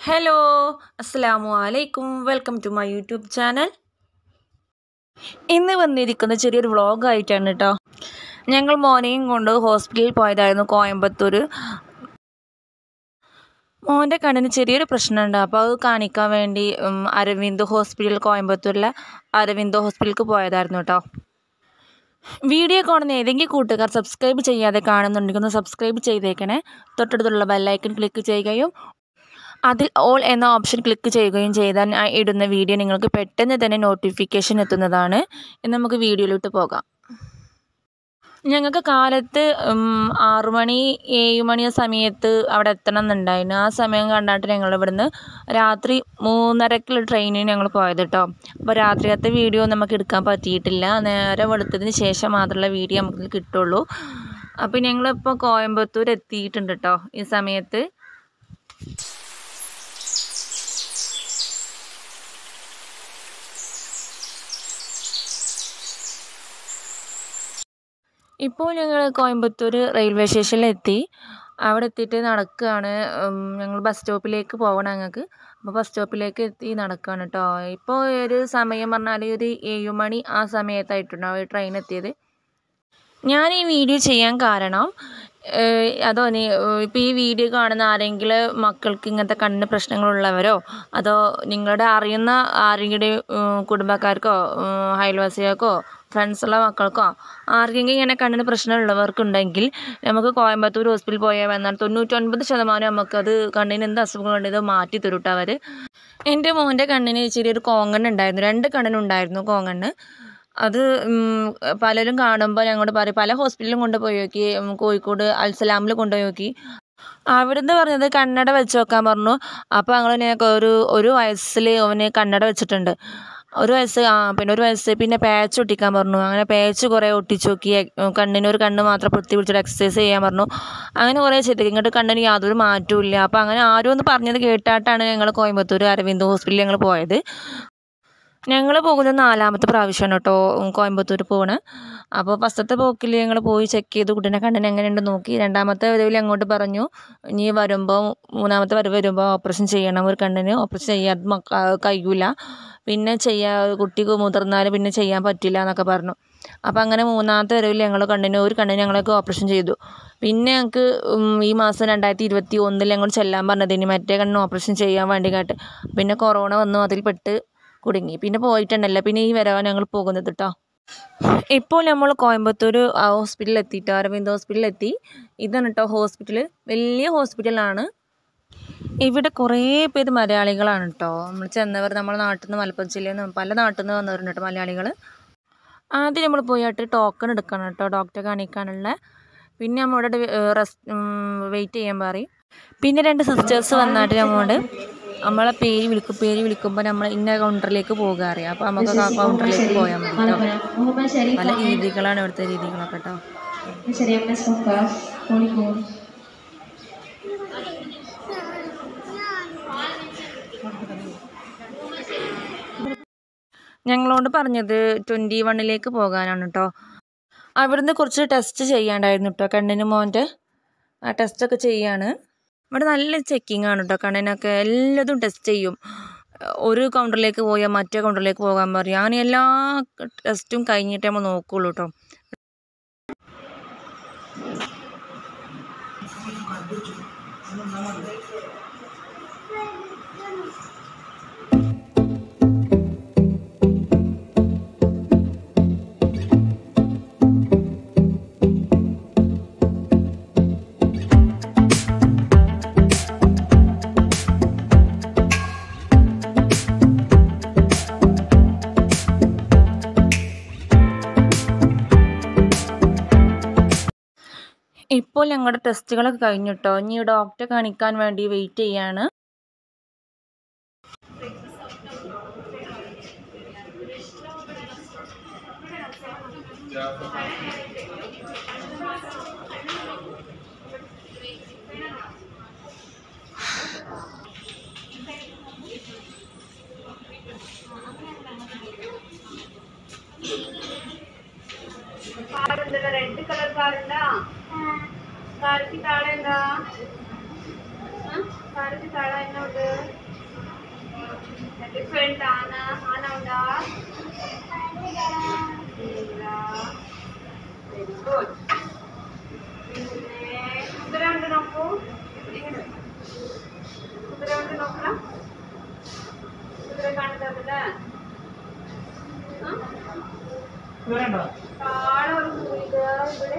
hello അസ്സലാമു അലൈക്കും welcome to my YouTube channel ഇന്ന് വന്നിരിക്കുന്ന ചെറിയൊരു വ്ളോഗായിട്ടാണ് കേട്ടോ ഞങ്ങൾ മോനെയും കൊണ്ട് ഹോസ്പിറ്റലിൽ പോയതായിരുന്നു കോയമ്പത്തൂർ മോൻ്റെ കണ്ണിന് ചെറിയൊരു പ്രശ്നമുണ്ട് അപ്പോൾ അത് കാണിക്കാൻ വേണ്ടി ഉം, അരവിന്ദ് ഹോസ്പിറ്റൽ കോയമ്പത്തൂരിലെ അരവിന്ദ് ഹോസ്പിറ്റലിലേക്ക് പോയതായിരുന്നു കേട്ടോ വീഡിയോ കാണുന്ന ഏതെങ്കിലും കൂട്ടുകാർ സബ്സ്ക്രൈബ് ചെയ്യാതെ കാണുന്നുണ്ടെങ്കിൽ ഒന്ന് സബ്സ്ക്രൈബ് ചെയ്തേക്കണേ തൊട്ടടുത്തുള്ള ബെല്ലൈക്കൺ ക്ലിക്ക് ചെയ്യുകയും അതിൽ ഓൾ എന്ന ഓപ്ഷൻ ക്ലിക്ക് ചെയ്യുകയും ചെയ്താൽ ഞാൻ ഇടുന്ന വീഡിയോ നിങ്ങൾക്ക് പെട്ടെന്ന് തന്നെ നോട്ടിഫിക്കേഷൻ എത്തുന്നതാണ് ഇനി നമുക്ക് വീഡിയോയിലോട്ട് പോകാം ഞങ്ങൾക്ക് കാലത്ത് ഉം, ആറ് മണി ഏഴ് മണി സമയത്ത് അവിടെ എത്തണം എന്നുണ്ടായിരുന്നു ആ സമയം കണ്ടായിട്ട് ഞങ്ങൾ ഇവിടുന്ന് രാത്രി മൂന്നരക്കുള്ള ട്രെയിനിന് ഞങ്ങൾ പോയത് കേട്ടോ അപ്പോൾ രാത്രിയത്തെ വീഡിയോ നമുക്ക് എടുക്കാൻ പറ്റിയിട്ടില്ല നേരെ വെളുത്തതിന് ശേഷം മാത്രമുള്ള വീഡിയോ നമുക്ക് കിട്ടുള്ളൂ അപ്പോൾ ഞങ്ങളിപ്പോൾ കോയമ്പത്തൂർ എത്തിയിട്ടുണ്ട് കേട്ടോ ഈ സമയത്ത് ഇപ്പോൾ ഞങ്ങൾ കോയമ്പത്തൂർ റെയിൽവേ സ്റ്റേഷനിൽ എത്തി അവിടെ എത്തിയിട്ട് നടക്കുകയാണ് ഉം, ഞങ്ങൾ ബസ് സ്റ്റോപ്പിലേക്ക് പോകണം ഞങ്ങൾക്ക് അപ്പോൾ ബസ് സ്റ്റോപ്പിലേക്ക് എത്തി നടക്കുകയാണ് കേട്ടോ ഇപ്പോൾ ഒരു സമയം പറഞ്ഞാൽ ഒരു ഏഴ് മണി ആ സമയത്തായിട്ടുണ്ടാവും ട്രെയിൻ എത്തിയത് ഞാൻ ഈ വീഡിയോ ചെയ്യാൻ കാരണം ഏഹ് അതോ നീ ഇപ്പോൾ ഈ വീഡിയോ കാണുന്ന ആരെങ്കിലും മക്കൾക്ക് ഇങ്ങനത്തെ കണ്ണിന് പ്രശ്നങ്ങളുള്ളവരോ അതോ നിങ്ങളുടെ അറിയുന്ന ആരെങ്കിലും ഉം, കുടുംബക്കാർക്കോ ഉം, അയൽവാസികൾക്കോ ഫ്രണ്ട്സുള്ള മക്കൾക്കോ ആർക്കെങ്കിലും ഇങ്ങനെ കണ്ണിന് പ്രശ്നമുള്ളവർക്കുണ്ടെങ്കിൽ നമുക്ക് കോയമ്പത്തൂർ ഹോസ്പിറ്റലിൽ പോയാൽ വന്നാൽ തൊണ്ണൂറ്റൊൻപത് ശതമാനം നമുക്കത് കണ്ണിന് എന്ത് അസുഖങ്ങളുണ്ടെങ്കിൽ മാറ്റി തരും ട്ടോ അവർ എൻ്റെ മോൻ്റെ കണ്ണിന് ചെറിയൊരു കോങ്ങണ്ണ് ഉണ്ടായിരുന്നു രണ്ട് കണ്ണിനുണ്ടായിരുന്നു കോങ്ങണ്ണ് അത് ഉം, പലരും കാണുമ്പോൾ ഞങ്ങളോട് പറയും പല ഹോസ്പിറ്റലിലും കൊണ്ടുപോയി നോക്കി ഉം, കോഴിക്കോട് അൽസലാമിൽ കൊണ്ടുപോയി നോക്കി അവിടുന്ന് പറഞ്ഞത് കണ്ണട വെച്ച് നോക്കാൻ പറഞ്ഞു അപ്പോൾ ഞങ്ങൾ ഞങ്ങൾക്ക് ഒരു ഒരു വയസ്സിൽ അവന് കണ്ണട വെച്ചിട്ടുണ്ട് ഒരു വയസ്സ് ആ പിന്നെ ഒരു വയസ്സ് പിന്നെ പാച്ച് ഒട്ടിക്കാൻ പറഞ്ഞു അങ്ങനെ പാച്ച് കുറേ ഒട്ടിച്ച് നോക്കി എ- കണ്ണിന് ഒരു കണ്ണ് മാത്രം പൊത്തി പിടിച്ചിട്ട് എക്സസൈസ് ചെയ്യാൻ പറഞ്ഞു അങ്ങനെ കുറേ ചെയ്തു ഇങ്ങോട്ട് കണ്ണിന് യാതൊരു മാറ്റവും ഇല്ല അപ്പോൾ അങ്ങനെ ആരും ഒന്ന് പറഞ്ഞത് കേട്ടായിട്ടാണ് ഞങ്ങൾ കോയമ്പത്തൂർ അരവിന്ദ് ഹോസ്പിറ്റലിൽ ഞങ്ങൾ പോയത് ഞങ്ങൾ പോകുന്നത് നാലാമത്തെ പ്രാവശ്യമാണ് കേട്ടോ കോയമ്പത്തൂർ പോകണത് അപ്പോൾ ഫസ്റ്റത്തെ പോക്കിൽ ഞങ്ങൾ പോയി ചെക്ക് ചെയ്തു കുട്ടീനെ കണ്ണിന് എങ്ങനെയുണ്ട് നോക്കി രണ്ടാമത്തെ വരവിൽ അങ്ങോട്ട് പറഞ്ഞു ഇനി വരുമ്പോൾ മൂന്നാമത്തെ വരവ് വരുമ്പോൾ ഓപ്പറേഷൻ ചെയ്യണം ഒരു കണ്ണിന് ഓപ്പറേഷൻ ചെയ്യാൻ മക്ക കഴിയൂല പിന്നെ ചെയ്യാ കുട്ടിക്ക് മുതിർന്നാൽ പിന്നെ ചെയ്യാൻ പറ്റില്ല എന്നൊക്കെ പറഞ്ഞു അപ്പോൾ അങ്ങനെ മൂന്നാമത്തെ വരവിൽ ഞങ്ങൾ കണ്ണിന് ഒരു കണ്ണിന് ഞങ്ങൾക്ക് ഓപ്പറേഷൻ ചെയ്തു പിന്നെ ഞങ്ങൾക്ക് ഉം, ഈ മാസം രണ്ടായിരത്തി ഇരുപത്തി ഒന്നിൽ ഞങ്ങൾ ചെല്ലാൻ പറഞ്ഞത് ഇനി മറ്റേ കണ്ണിന് ഓപ്പറേഷൻ ചെയ്യാൻ വേണ്ടി കേട്ട് പിന്നെ കൊറോണ വന്നു അതിൽ പെട്ട് കുടുങ്ങി പിന്നെ പോയിട്ടുണ്ടല്ലോ പിന്നെ ഈ വരവാണ് ഞങ്ങൾ പോകുന്നത് കേട്ടോ ഇപ്പോൾ നമ്മൾ കോയമ്പത്തൂർ ഹോസ്പിറ്റലിൽ എത്തിയിട്ട് അരവിന്ദ് ഹോസ്പിറ്റലിൽ എത്തി ഇതാണ് കേട്ടോ ഹോസ്പിറ്റൽ വലിയ ഹോസ്പിറ്റലാണ് ഇവിടെ കുറേ പേര് മലയാളികളാണ് കേട്ടോ നമ്മൾ ചെന്നവർ നമ്മുടെ നാട്ടിൽ നിന്ന് മലപ്പുറം ജില്ലയിൽ നിന്ന് പല നാട്ടിൽ നിന്ന് വന്നവരുണ്ട് കേട്ടോ മലയാളികൾ ആദ്യം നമ്മൾ പോയിട്ട് ടോക്കൺ എടുക്കണം കേട്ടോ ഡോക്ടറെ കാണിക്കാനുള്ള പിന്നെ നമ്മളുടെ റെസ്റ്റ് വെയിറ്റ് ചെയ്യാൻ പറയും പിന്നെ രണ്ട് സിസ്റ്റേഴ്സ് വന്നിട്ട് നമ്മളോട് നമ്മളെ പേര് വിളിക്കും പേര് വിളിക്കുമ്പോൾ നമ്മൾ ഇന്ന കൗണ്ടറിലേക്ക് പോകുക അറിയാം അപ്പോൾ നമുക്ക് ആ കൗണ്ടറിലേക്ക് പോയാൽ മതി കേട്ടോ Muhammad Syarif പല രീതികളാണ് ഇവിടുത്തെ രീതികളൊക്കെ കേട്ടോ Syarif Mustafa Kolikon ഞങ്ങളോട് പറഞ്ഞത് ട്വൻറ്റി വണ്ണിലേക്ക് പോകാനാണ് കേട്ടോ അവിടുന്ന് കുറച്ച് ടെസ്റ്റ് ചെയ്യാണ്ടായിരുന്നു കേട്ടോ കണ്ണിന് മോൻ്റെ ആ ടെസ്റ്റൊക്കെ ചെയ്യാണ് ഇവിടെ നല്ല ചെക്കിംഗ് ആണ് കേട്ടോ കണ്ണിനൊക്കെ എല്ലാതും ടെസ്റ്റ് ചെയ്യും ഒരു കൗണ്ടറിലേക്ക് പോയാൽ മറ്റേ കൗണ്ടറിലേക്ക് പോകാൻ പറയും അങ്ങനെ എല്ലാ ടെസ്റ്റും കഴിഞ്ഞിട്ടേ നമ്മൾ നോക്കുള്ളൂ കേട്ടോ ഇപ്പോൾ ഞങ്ങളുടെ ടെസ്റ്റുകളൊക്കെ കഴിഞ്ഞിട്ടോ ഇനി ഡോക്ടറെ കാണിക്കാൻ വേണ്ടി വെയിറ്റ് ചെയ്യാണ് రెడ్ కలర్ కార్ ఉందా కారుకి తాళేందా కారుకి తాళ എന്നോട് ഡിഫറെന്റ് ആണ് ആണോണ്ടാ വെരി ഗുഡ് പിന്നെ കുതിര ഉണ്ട് നോക്കൂ ഇങ്ങനെ കുതിര ഉണ്ട് നോക്കണം കുതിര കാണുന്നതല്ലേ താഴെ ഒരു കുതിര ഇവിടെ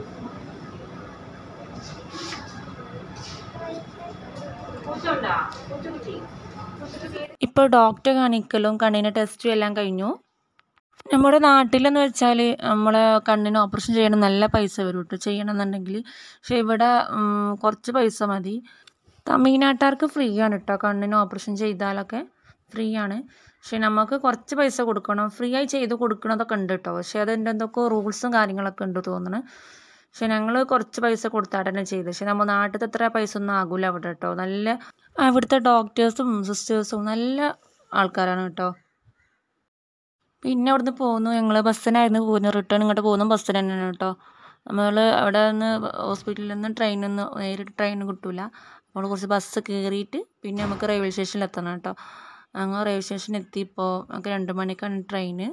പൂച്ചുണ്ടോ പൂച്ചുകുട്ടി പൂച്ചുകുട്ടി ഇപ്പോൾ ഡോക്ടറെ കാണിക്കലും കണ്ണിന് ടെസ്റ്റും എല്ലാം കഴിഞ്ഞു നമ്മുടെ നാട്ടിലെന്ന് വെച്ചാൽ നമ്മളെ കണ്ണിന് ഓപ്പറേഷൻ ചെയ്യണം നല്ല പൈസ വരും കേട്ടോ ചെയ്യണമെന്നുണ്ടെങ്കിൽ പക്ഷേ ഇവിടെ ഉം, കുറച്ച് പൈസ മതി തമിഴ്നാട്ടുകാർക്ക് ഫ്രീ ആണ് കേട്ടോ കണ്ണിന് ഓപ്പറേഷൻ ചെയ്താലൊക്കെ ഫ്രീ ആണ് പക്ഷേ നമുക്ക് കുറച്ച് പൈസ കൊടുക്കണം ഫ്രീ ആയി ചെയ്ത് കൊടുക്കണതൊക്കെ ഉണ്ട് കേട്ടോ പക്ഷേ അതിൻ്റെ എന്തൊക്കെ റൂൾസും കാര്യങ്ങളൊക്കെ ഉണ്ട് തോന്നുന്നു പക്ഷെ ഞങ്ങൾ കുറച്ച് പൈസ കൊടുത്താട്ട് തന്നെ ചെയ്തു പക്ഷെ നമ്മൾ നാട്ടിലത്തെ അത്ര പൈസ ഒന്നും ആകൂല അവിടെ കേട്ടോ നല്ല അവിടുത്തെ ഡോക്ടേഴ്സും സിസ്റ്റേഴ്സും നല്ല ആൾക്കാരാണ് കേട്ടോ പിന്നെ അവിടുന്ന് പോന്നു ഞങ്ങൾ ബസ്സിനായിരുന്നു പോകുന്നത് റിട്ടേൺ ഇങ്ങോട്ട് പോകുന്നു ബസ്സിന് തന്നെയാണ് കേട്ടോ നമ്മൾ അവിടെ നിന്ന് ഹോസ്പിറ്റലിൽ നിന്ന് ട്രെയിനിൽ നിന്ന് നേരിട്ട് ട്രെയിൻ കിട്ടൂല നമ്മൾ കുറച്ച് ബസ് കയറിയിട്ട് പിന്നെ നമുക്ക് റെയിൽവേ സ്റ്റേഷനിൽ എത്തണം കേട്ടോ ഞങ്ങൾ റെയിൽവേ സ്റ്റേഷനിൽ എത്തിയപ്പോൾ നമുക്ക് രണ്ട് മണിക്കാണ് ട്രെയിന്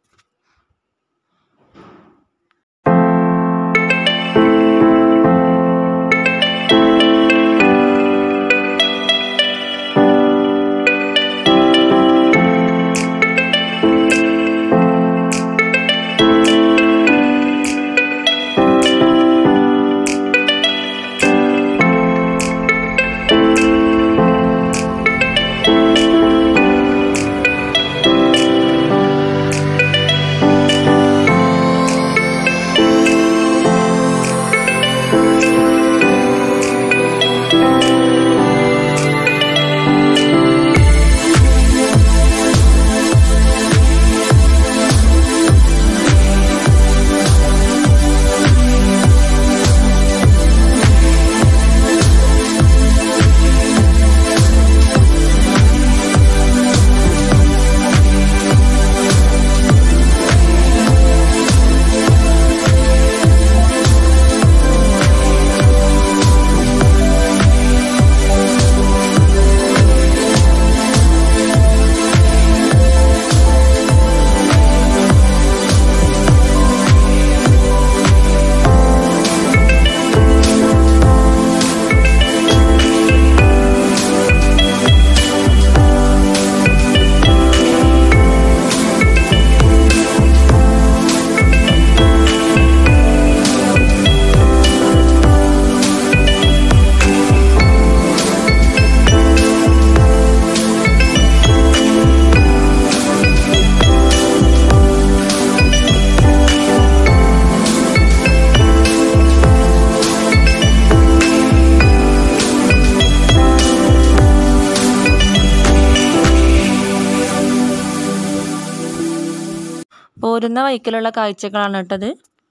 പോരുന്ന വഴിക്കിലുള്ള കാഴ്ചകളാണ് കേട്ടത്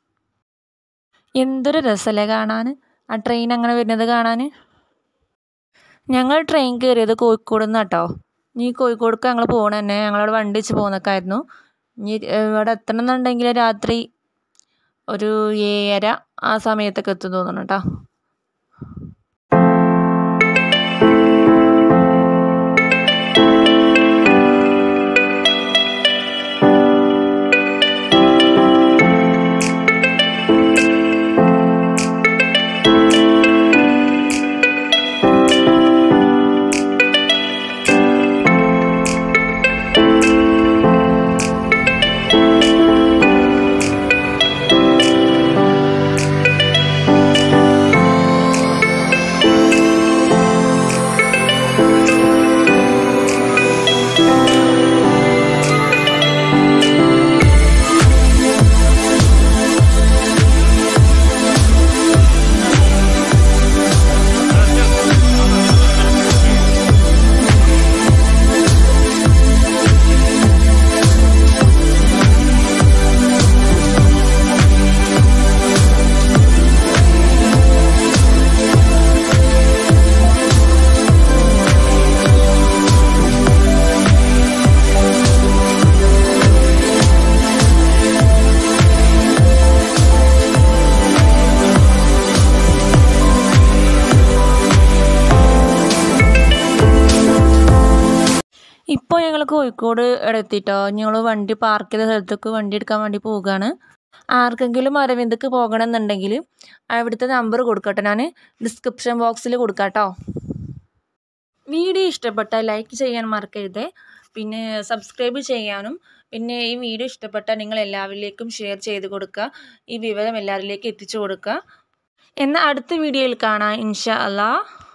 എന്തൊരു രസമല്ലേ കാണാൻ ആ ട്രെയിൻ അങ്ങനെ വരുന്നത് കാണാൻ ഞങ്ങൾ ട്രെയിൻ കയറിയത് കോഴിക്കോട് നിന്ന് കേട്ടോ ഇനി കോഴിക്കോടേക്ക് ഞങ്ങൾ പോകണ തന്നെ ഞങ്ങളവിടെ വണ്ടി വെച്ച് പോകുന്നൊക്കെ ആയിരുന്നു ഇനി ഇവിടെ എത്തണം എന്നുണ്ടെങ്കിൽ രാത്രി ഒരു ഏഴര ആ സമയത്തൊക്കെ എത്തും തോന്നുന്നു കേട്ടോ ഇപ്പോൾ ഞങ്ങൾ കോഴിക്കോട് ഇവിടെ എത്തിയിട്ടോ ഞങ്ങൾ വണ്ടി പാർക്ക് ചെയ്ത സ്ഥലത്തേക്ക് വണ്ടി എടുക്കാൻ വേണ്ടി പോവുകയാണ് ആർക്കെങ്കിലും അരവിന്ദക്ക് പോകണമെന്നുണ്ടെങ്കിൽ അവിടുത്തെ നമ്പർ കൊടുക്കട്ടെ ഞാൻ ഡിസ്ക്രിപ്ഷൻ ബോക്സിൽ കൊടുക്കാം കേട്ടോ വീഡിയോ ഇഷ്ടപ്പെട്ടാൽ ലൈക്ക് ചെയ്യാൻ മറക്കരുത് പിന്നെ സബ്സ്ക്രൈബ് ചെയ്യാനും പിന്നെ ഈ വീഡിയോ ഇഷ്ടപ്പെട്ടാൽ നിങ്ങൾ എല്ലാവരിലേക്കും ഷെയർ ചെയ്ത് കൊടുക്കുക ഈ വിവരം എല്ലാവരിലേക്കും എത്തിച്ചു കൊടുക്കുക എന്നാൽ അടുത്ത വീഡിയോയിൽ കാണാം ഇൻഷാ അല്ലാ